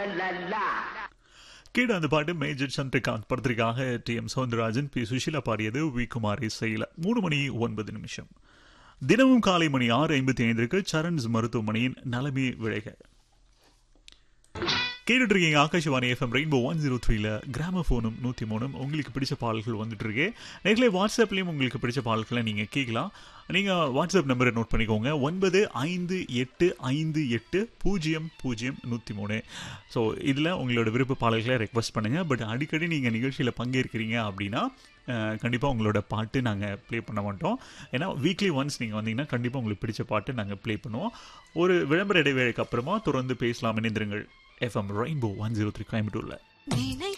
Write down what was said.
லா கீழே அந்த பாட்டு மேஜர் சந்திரகாந்த் படத்திற்காக T M Soundararajan P Susheela பாடியது வி குமார் இசையில் மூணு மணி ஒன்பது நிமிஷம் தினமும் காலை மணி ஆறு ஐம்பத்தி ஐந்திற்கு சரண்ஸ் மருத்துவமனையின் நலமே விளைக கேட்டுட்டு இருக்கீங்க Akashvani FM rainbow one zero த்ரீல கிராம ஃபோனும் நூற்றி மூணும் உங்களுக்கு பிடிச்ச பாடல்கள் வந்துட்டு இருக்கு நேரில் வாட்ஸ்அப்லேயும் உங்களுக்கு பிடிச்ச பாடல்களை நீங்கள் கேட்கலாம் நீங்கள் வாட்ஸ்அப் நம்பரை நோட் பண்ணிக்கோங்க ஒன்பது ஐந்து எட்டு ஐந்து எட்டு பூஜ்ஜியம் பூஜ்ஜியம் நூற்றி மூணு ஸோ இதில் உங்களோட விருப்ப பாடல்களை ரெக்வஸ்ட் பண்ணுங்கள் பட் அடிக்கடி நீங்கள் நிகழ்ச்சியில் பங்கேற்கிறீங்க அப்படின்னா கண்டிப்பாக உங்களோட பாட்டு நாங்கள் ப்ளே பண்ண மாட்டோம் ஏன்னா வீக்லி ஒன்ஸ் நீங்கள் வந்தீங்கன்னா கண்டிப்பாக உங்களுக்கு பிடிச்ச பாட்டு நாங்கள் ப்ளே பண்ணுவோம் ஒரு விளம்பர இடைவேளைக்கு அப்புறமா தொடர்ந்து பேசலாம் இணைந்திருங்கள் FM rainbow one zero three கோயம்புத்தூரில் நினை